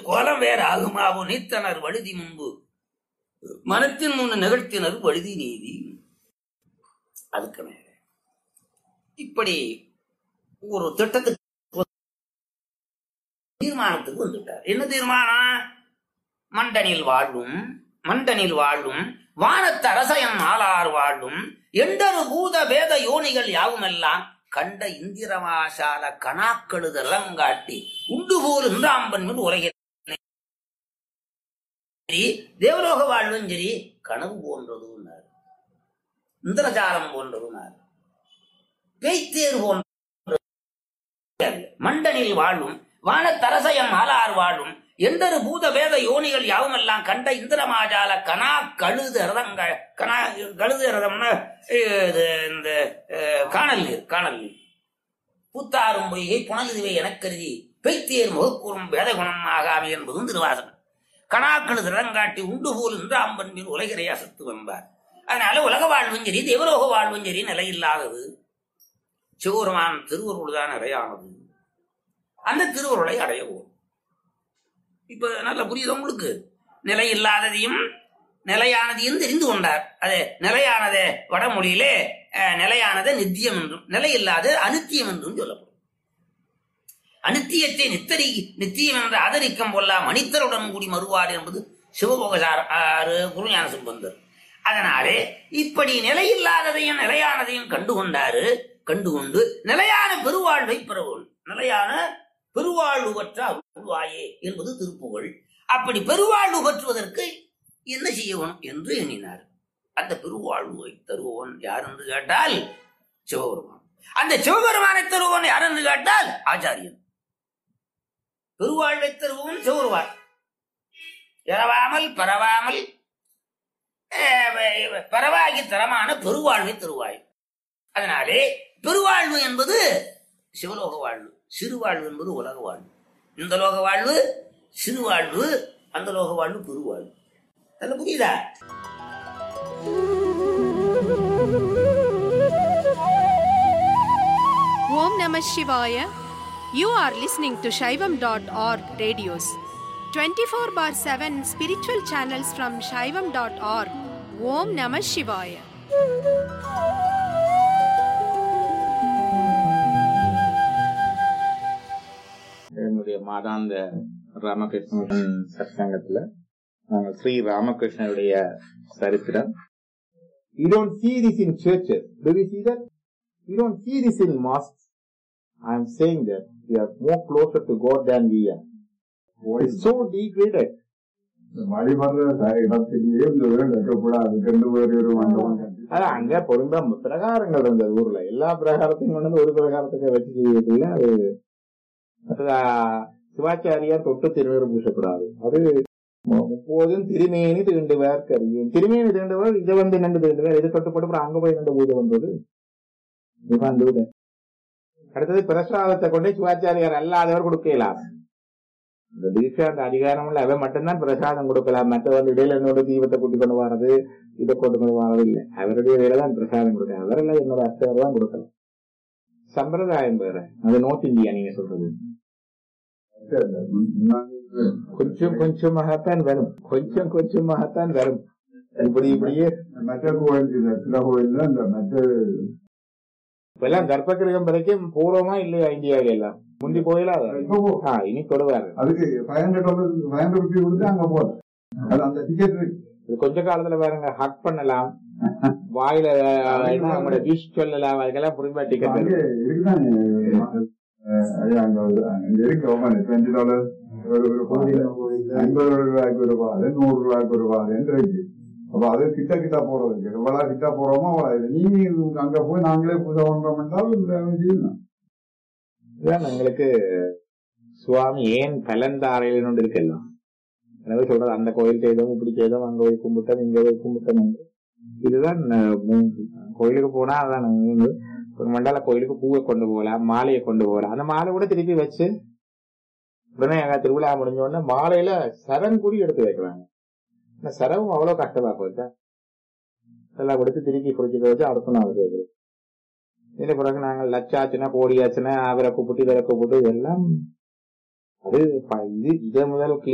கோலம் வேற ஆகுமாவோ நீத்தனர் வழுதி முன்பு மனத்தின் முன் நிகழ்த்தினர் வழுதி நீதி அதுக்கு மேல இப்படி ஒரு திட்டத்துக்கு தீர்மானத்துக்கு வந்துட்டார் என்ன தீர்மானம் மண்டனில் வாழும் மண்டனில் வாழும் வானத்து அரசயம் ஆளார் வாழும் எண்டரு பூத வேத யோனிகள் யாவுமெல்லாம் கண்ட இந்திரமாசால கணாக்கழுது இளங்காட்டி உண்டு போல் இன்றாம்பன் மேல் உலகில் சரி தேவலோக வாழ்வும் சரி கனவு போன்றதுன்னார் இந்திரஜாலம் போன்றதுன்னார் பேய்த்தேர் போன்ற மண்டனில் வாழும் வானத்தரசயம் ஆளார் வாழும் எந்தரு பூத வேத யோனிகள் யாவுமெல்லாம் கண்ட இந்திரமாஜால கனா கழுது ரதங்க கனா கழுது ரதம்னா இது இந்த அஹ், காணல் நீர் காணல் நீர் பூத்தாரும் பொய்கை புனலுதுவை எனக்கருதி பெய்த்தேர் முகக்கூறும் வேத குணம் ஆகாவி என்பதும் திருவாசகம் கணாக்களது ரதங்காட்டி உண்டு போல் இன்று அம்பன்பின் உலகிறை அசத்து வந்தார் அதனால உலக வாழ்வும் சரி தேவலோக வாழ்வும் சரி நிலையில்லாதது சிவபெருமான் திருவருள் தான் நிறையானது அந்த திருவருளை அடையவும் இப்ப நல்லா புரியுது உங்களுக்கு நிலை இல்லாததையும் நிலையானதையும் தெரிந்து கொண்டார் அது நிலையானதை வடமொழியிலே அஹ், நிலையானதை நித்தியம் என்றும் நிலை இல்லாத அனித்தியம் என்றும் சொல்லப்படும் அனித்தியத்தை நித்தரி நித்தியம் என்ற ஆதரிக்கம் கொள்ளா மனிதருடன் கூடி மறுவார் என்பது சிவபோகசார் ஆறு குருஞான சம்பந்தர் அதனாலே இப்படி நிலையில்லாததையும் நிலையானதையும் கண்டு கொண்டாரு கண்டுகொண்டு நிலையான பெருவாழ்வை பெறவும் நிலையான பெருவாழ்வு பெற்ற அருள்வாயே என்பது திருப்புகழ் அப்படி பெருவாழ்வு பெற்றுவதற்கு என்ன செய்யணும் என்று எண்ணினார் அந்த பெருவாழ்வை தருபவன் யார் என்று கேட்டால் சிவபெருமான் அந்த சிவபெருமானை தருபவன் யார் என்று கேட்டால் ஆச்சாரியன் பெருவாழ்வை தருபவன் சிவபெருமான் இரவாமல் பரவாமல் அஹ், பரவாகி தரமான பெருவாழ்வை தருவாய் அதனாலே பெருவாழ்வு என்பது சிவலோக வாழ்வு சிறு வாழ்வு என்பது உலக வாழ்வு இந்த லோக வாழ்வு சிறு வாழ்வு அந்த லோக வாழ்வு பெருவாழ்வு நல்ல புரியுதா Om Namah Shivaya. You are listening to Shaivam.org radios. 24 bar 7 spiritual channels from Shaivam.org. Om Namah Shivaya. என்னுடைய மாதாந்த ராமகிருஷ்ண மிஷன் சத்சங்கத்துல நாங்கள் ஸ்ரீ ராமகிருஷ்ணனுடைய சரித்திரம் You don't see this in churches. Do we see that? You don't see this in mosques. I am saying that we are more closer to God than we are. It's so degraded. வழிபடுற இடத்திலேயே இந்த வீடு வைக்கக்கூடாது ரெண்டு பேர் ஒரு மண்டபம் கட்டி அது அங்க பொருந்தா பிரகாரங்கள் இருந்தது ஊர்ல எல்லா பிரகாரத்தையும் கொண்டு வந்து ஒரு பிரகாரத்துக்கு வச்சு செய்யறதுல அது அது, ஆ, சிவாச்சாரியார் தொட்டு திருநீர் பூசக்கூடாது அது மு- முப்போதும் திருமேனி தீண்டுவார் கரியேன் திருமேனி தீண்டுவார் இதை வந்து நின்று தீண்டுவார் இது தொட்டுப்பட்டு அப்புறம் அங்க போய் நின்று பூஜை வந்தது இதுதான் அந்த வீடு. அடுத்தது பிரசாதத்தை கொண்டு சிவாச்சாரியார் அல்லாதவர் கொடுக்கலாம் இந்த தீட்சா அந்த அதிகாரம் உள்ள அவன் மட்டும்தான் பிரசாதம் கொடுக்கலாம் மற்ற வந்து இடையில என்னோட தீபத்தை கூட்டி கொண்டு வர்றது இதை கொண்டு கொண்டு வரது இல்லை அவருடைய வேலை தான் பிரசாதம் கொடுக்க அவரெல்லாம் என்னோட அர்த்தவர் தான் கொடுக்கலாம் சம்பிரதாயம் வேற அது நார்த் இந்தியா நீங்க சொல்றது கொஞ்சம் கொஞ்சமாகத்தான் வரும் கொஞ்சம் கொஞ்சமாகத்தான் வரும் இப்படி இப்படியே மற்ற கோயில் இந்த சில கோயில் இந்த மற்ற இப்பெல்லாம் கர்ப்பகிரகம் வரைக்கும் பூர்வமா இல்லையா இந்தியாவில எல்லாம் முந்தி போயிலா இப்போ போ. ஆ, இனி தொடுவாரு அதுக்கு five hundred dollar five hundred rupee கொடுத்து அங்க போற அது அந்த டிக்கெட் இருக்கு இது கொஞ்ச காலத்துல பாருங்க ஹக் பண்ணலாம் வாயில அஹ், என்ன அவங்களோட விஷ் சொல்லலாம் அதுக்கெல்லாம் புரியுமா டிக்கெட் அங்கே இருக்குதானே அஹ், ஐயா, அங்க ஒரு- அங்க இருக்கு டுவெண்ட்டி டாலர் ஒரு ஒரு பாதை ஐம்பது ரூபாய்க்கு ஒரு பாதை நூறு ரூபாய்க்கு ஒரு பாதைன்னு இருக்கு அப்ப அது கிட்ட கிட்ட போறதுக்கு எவ்வளவு கிட்ட போறோமோ அவ்வளவு இது. நீ அங்க போய் நாங்களே பூஜை பண்றோம் என்றால் செய்யணும் இதுதான் எங்களுக்கு சுவாமி ஏன் கலந்தாரையில இருக்கலாம் எனவே சொல்றது அந்த கோயில் செய்தோம் இப்படி செய்தோம் அங்க போய் கும்பிட்டோம் இங்க போய் கும்பிட்டோம் என்று. இதுதான் அஹ், main. கோயிலுக்கு போனா அதான் main. ஒரு மண்டல கோயிலுக்கு பூவை கொண்டு போகலாம் மாலையை கொண்டு போகலாம் அந்த மாலை கூட திருப்பி வச்சு உடனே எங்க திருவிழா முடிஞ்ச உடனே மாலையில சரம் கூடி எடுத்து வைக்கிறாங்க இந்த சரவும் அவ்வளவு கஷ்டமா போச்சா எல்லாம் கொடுத்து திருப்பி குடிச்சிட்டு வச்சு அடுத்த நாள் கேட்குறது இதுல பிறகு நாங்கள் லட்சாச்சுன்னா கோடியாச்சுன்னா அவரை கூப்பிட்டு இவரை கூப்பிட்டு இதெல்லாம் அது ப- இது இதை முதல்